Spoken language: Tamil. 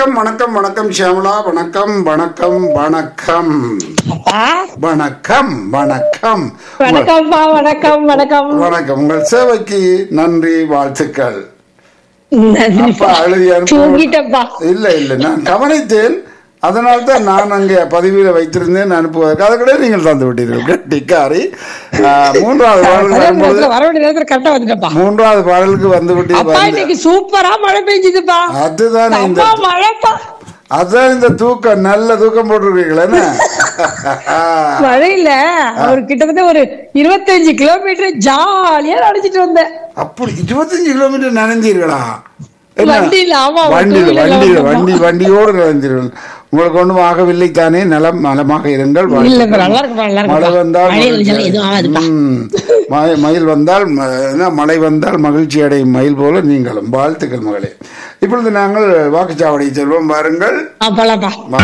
வணக்கம் வணக்கம் வணக்கம் ஷியாமலா வணக்கம் வணக்கம் வணக்கம் அப்பா வணக்கம் வணக்கம் வணக்கம்ப்பா வணக்கம் வணக்கம் வணக்கம் உங்கள் சேவைக்கு நன்றி வாழ்த்துக்கள் நன்றி அப்பா எழுதி அனுப்ப தூங்கிட்டப்பா இல்ல இல்ல நான் கவனித்தேன் அதனால தான் நான் அங்கே பதிவில் வைத்திருந்தேன் அனுப்புவதற்கு அதை கூட நீங்கள் தந்து விட்டீர்கள் டிக்காரி மூன்றாவது பாடலுக்கு வரும்போது வர வேண்டிய நேரத்துல கரெக்டா வந்துட்டப்பா மூன்றாவது பாடலுக்கு வந்து விட்டு அப்பா வந்து இன்னைக்கு சூப்பரா மழை பெஞ்சுதுப்பா அதுதான் இந்த அம்மா மழைப்பா அதுதான் இந்த தூக்கம் நல்ல தூக்கம் போட்டிருக்கீங்களே என்ன? மழை இல்ல அவர் கிட்டத்தட்ட ஒரு இருபத்தஞ்சு கிலோமீட்டர் ஜாலியா நடிச்சிட்டு வந்தேன் அப்படி இருபத்தஞ்சு கிலோமீட்டர் நனைஞ்சீர்களா என்ன? வண்டியில, ஆமா, வண்டியில two wheeler ல வண்டியில வந்தோம். வண்டி வண்டியோடு நனைஞ்சீர்கள் உங்களுக்கு ஒன்றும் ஆகவில்லை தானே நலம் நலமாக இருங்கள் இல்ல வாழ்த்துக்கள். இப்ப நல்லா இருக்குப்பா நல்லா மழை இருக்குப்பா வந்தால் மழை மகிழ்ச்சி இல்ல, எதுவும் ஆகாதுப்பா ம். மய- மயில் வந்தால் ம- என்ன, மழை வந்தால் மகிழ்ச்சி அடையும் மயில் போல நீங்களும் வாழ்த்துக்கள் மகளே இப்பொழுது நாங்கள் வாக்குச்சாவடி செல்வோம் பாருங்கள் அப்பலாப்பா வா-